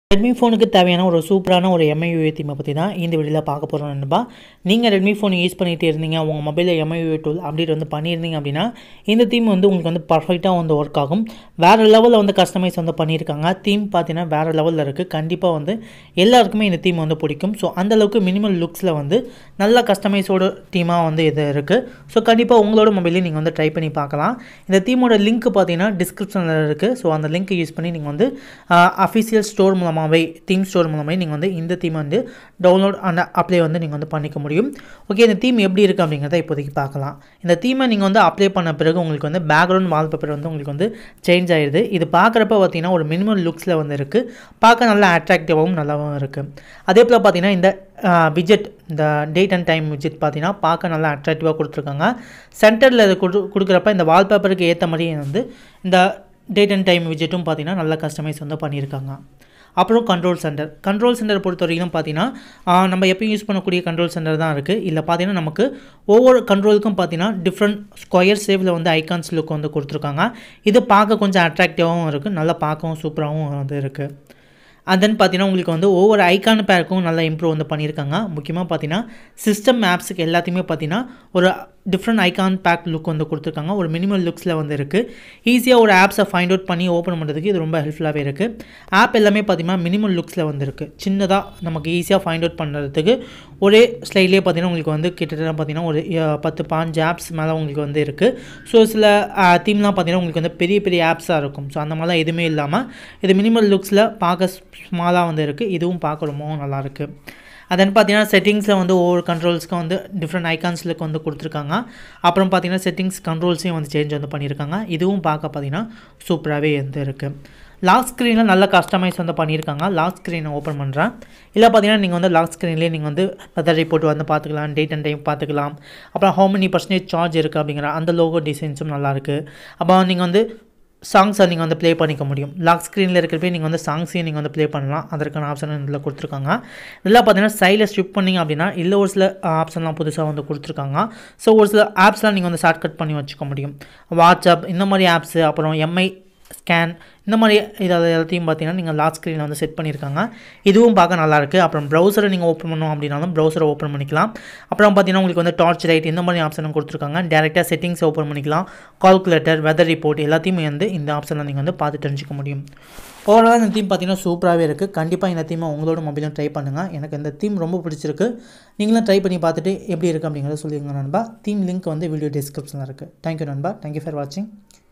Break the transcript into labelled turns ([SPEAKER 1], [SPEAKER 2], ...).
[SPEAKER 1] Redmi ஃபோனுக்கு தேவையான ஒரு சூப்பரான ஒரு எம்ஐயூஏ தீமை பற்றி தான் இந்த வீடியோவில் பார்க்க போகிறோம் நண்பா நீங்கள் ரெட்மி ஃபோன் யூஸ் பண்ணிகிட்டு இருந்தீங்க உங்கள் மொபைலில் எம்ஐயூஏ டூல் அப்டேட் வந்து பண்ணியிருந்தீங்க அப்படின்னா இந்த தீம் வந்து உங்களுக்கு வந்து பர்ஃபெக்டாக வந்து ஒர்க் ஆகும் வேறு லெவலில் வந்து கஸ்டமைஸ் வந்து பண்ணியிருக்காங்க தீம் பார்த்தீங்கன்னா வேறு லெவலில் இருக்குது கண்டிப்பாக வந்து எல்லாருக்குமே இந்த தீம் வந்து பிடிக்கும் ஸோ அந்தளவுக்கு மினிமல் லுக்ஸில் வந்து நல்ல கஸ்டமைஸோட தீமாக வந்து இது இருக்குது ஸோ கண்டிப்பாக உங்களோட மொபைலையும் நீங்கள் வந்து ட்ரை பண்ணி பார்க்கலாம் இந்த தீமோட லிங்க் பார்த்தீங்கன்னா டிஸ்கிரிப்ஷனில் இருக்குது ஸோ அந்த லிங்க் யூஸ் பண்ணி நீங்கள் வந்து அஃபிஷியல் ஸ்டோர் மூலமாகவே தீம் ஸ்டோர் மூலமாகவே நீங்கள் வந்து இந்த தீமை வந்து டவுன்லோட் அண்ட் அப்ளை வந்து நீங்கள் வந்து பண்ணிக்க முடியும் ஓகே இந்த தீம் எப்படி இருக்குது அப்படிங்கிறத இப்போதைக்கு பார்க்கலாம் இந்த தீமை நீங்கள் வந்து அப்ளை பண்ண பிறகு உங்களுக்கு வந்து பேக்ரவுண்ட் வால்பேப்பர் வந்து உங்களுக்கு வந்து சேஞ்ச் ஆயிடுது இது பார்க்குறப்ப பார்த்தீங்கன்னா ஒரு மினிமம் லுக்ஸில் வந்து இருக்குது பார்க்க நல்லா அட்ராக்டிவாகவும் நல்லாவும் இருக்குது அதே போல் பார்த்தீங்கன்னா இந்த விஜெட் இந்த டேட் அண்ட் டைம் விஜெட் பார்த்தீங்கன்னா பார்க்க நல்லா அட்ராக்டிவாக கொடுத்துருக்காங்க சென்டரில் இது கொடு கொடுக்குறப்ப இந்த வால்பேப்பருக்கு ஏற்ற மாதிரி வந்து இந்த டேட் அண்ட் டைம் விஜெட்டும் பார்த்தீங்கன்னா நல்ல கஸ்டமைஸ் வந்து பண்ணியிருக்காங்க அப்புறம் கண்ட்ரோல் சென்டர் கண்ட்ரோல் சென்டர் பொறுத்த வரைக்கும் பார்த்தீங்கன்னா நம்ம எப்பயும் யூஸ் பண்ணக்கூடிய கண்ட்ரோல் சென்டர் தான் இருக்குது இல்லை பார்த்தீங்கன்னா நமக்கு ஒவ்வொரு கண்ட்ரோலுக்கும் பார்த்தீங்கன்னா டிஃப்ரெண்ட் ஸ்கொயர் ஷேப்பில் வந்து ஐகான்ஸ் லுக் வந்து கொடுத்துருக்காங்க இது பார்க்க கொஞ்சம் அட்ராக்டிவாகவும் இருக்குது நல்லா பார்க்கவும் சூப்பராகவும் வந்து இருக்குது அண்ட் தென் பார்த்தீங்கன்னா உங்களுக்கு வந்து ஒவ்வொரு ஐக்கான் பேருக்கும் நல்லா இம்ப்ரூவ் வந்து பண்ணியிருக்காங்க முக்கியமாக பார்த்தீங்கன்னா சிஸ்டம் ஆப்ஸுக்கு எல்லாத்தையுமே பார்த்தீங்கன்னா ஒரு டிஃப்ரெண்ட் ஐகான் பேக் லுக் வந்து கொடுத்துருக்காங்க ஒரு மினிமல் லுக்ஸில் வந்து இருக்குது ஈஸியாக ஒரு ஆப்ஸை ஃபைண்ட் அவுட் பண்ணி ஓப்பன் பண்ணுறதுக்கு இது ரொம்ப ஹெல்ப்ஃபுல்லாகவே இருக்குது ஆப் எல்லாமே பார்த்தீங்கன்னா மினிமல் லுக்ஸில் வந்து இருக்குது சின்னதாக நமக்கு ஈஸியாக ஃபைண்ட் அவுட் பண்ணுறதுக்கு ஒரே ஸ்லைட்லேயே பார்த்தீங்கன்னா உங்களுக்கு வந்து கிட்டத்தட்ட பார்த்தீங்கன்னா ஒரு பத்து பாஞ்சு ஆப்ஸ் மேலே உங்களுக்கு வந்து இருக்குது ஸோ சில தீம்லாம் பார்த்தீங்கன்னா உங்களுக்கு வந்து பெரிய பெரிய ஆப்ஸாக இருக்கும் ஸோ அந்த மாதிரிலாம் எதுவுமே இல்லாமல் இது மினிமல் லுக்ஸில் பார்க்க ஸ்மாலாக வந்து இருக்குது இதுவும் பார்க்க ரொம்பவும் நல்லாயிருக்கு அதன் பார்த்தீங்கன்னா செட்டிங்ஸில் வந்து ஒவ்வொரு கண்ட்ரோல்ஸ்க்கும் வந்து டிஃப்ரெண்ட் ஐகான்ஸ்லுக்கு வந்து கொடுத்துருக்காங்க அப்புறம் பார்த்தீங்கன்னா செட்டிங்ஸ் கண்ட்ரோல்ஸையும் வந்து சேஞ்ச் வந்து பண்ணியிருக்காங்க இதுவும் பார்க்க பார்த்தீங்கன்னா சூப்பராகவே வந்து இருக்குது லாக் ஸ்க்ரீனில் நல்ல கஸ்டமைஸ் வந்து பண்ணியிருக்காங்க லாக் ஸ்க்ரீனை ஓப்பன் பண்ணுறேன் இல்லை பார்த்தீங்கன்னா நீங்கள் வந்து லாக் ஸ்க்ரீன்லேயே நீங்கள் வந்து வெதர் ரிப்போர்ட் வந்து பார்த்துக்கலாம் டேட் அண்ட் டைம் பார்த்துக்கலாம் அப்புறம் ஹவு மெனி பர்சன்டேஜ் சார்ஜ் இருக்குது அப்படிங்கிற அந்த லோகோ டிசைன்ஸும் நல்லாயிருக்கு அப்புறம் நீங்கள் வந்து சாங்ஸை நீங்கள் வந்து ப்ளே பண்ணிக்க முடியும் லாக் ஸ்க்ரீனில் இருக்கிறப்பே நீங்கள் வந்து சாங்ஸையும் நீங்கள் வந்து ப்ளே பண்ணலாம் அதற்கான ஆப்ஷன் இதில் கொடுத்துருக்காங்க இதெல்லாம் பார்த்தீங்கன்னா சைடில் ஸ்விப் பண்ணிங்க அப்படின்னா இல்லை ஒரு சில ஆப்ஷன்லாம் புதுசாக வந்து கொடுத்துருக்காங்க ஸோ ஒரு சில ஆப்ஸ்லாம் நீங்கள் வந்து ஷார்ட்கட் பண்ணி வச்சுக்க முடியும் வாட்ஸ்அப் இந்த மாதிரி ஆப்ஸு அப்புறம் எம்ஐ ஸ்கேன் இந்த மாதிரி இதை எல்லாத்தையும் பார்த்தீங்கன்னா நீங்கள் லாக் ஸ்க்ரீனில் வந்து செட் பண்ணியிருக்காங்க இதுவும் பார்க்க நல்லாயிருக்கு அப்புறம் ப்ரௌசரை நீங்கள் ஓப்பன் பண்ணோம் அப்படின்னாலும் ப்ரௌசரை ஓப்பன் பண்ணிக்கலாம் அப்புறம் பார்த்தீங்கன்னா உங்களுக்கு வந்து டார்ச் லைட் இந்த மாதிரி ஆப்ஷனும் கொடுத்துருக்காங்க டேரெக்டாக செட்டிங்ஸ் ஓப்பன் பண்ணிக்கலாம் கால்குலேட்டர் வெதர் ரிப்போர்ட் எல்லாத்தையுமே வந்து இந்த ஆப்ஷனில் நீங்கள் வந்து பார்த்து தெரிஞ்சுக்க முடியும் ஓவராலாக இந்த தீம் பார்த்தீங்கன்னா சூப்பராகவே இருக்குது கண்டிப்பாக இந்த தீமை உங்களோட மொபைலும் ட்ரை பண்ணுங்கள் எனக்கு இந்த தீம் ரொம்ப பிடிச்சிருக்கு நீங்களும் ட்ரை பண்ணி பார்த்துட்டு எப்படி இருக்குது அப்படிங்கிறத சொல்லிடுங்க நண்பா தீம் லிங்க் வந்து வீடியோ டிஸ்கிரிப்ஷனில் இருக்குது தேங்க்யூ நண்பா தேங்க்யூ ஃபார் வாட்சிங்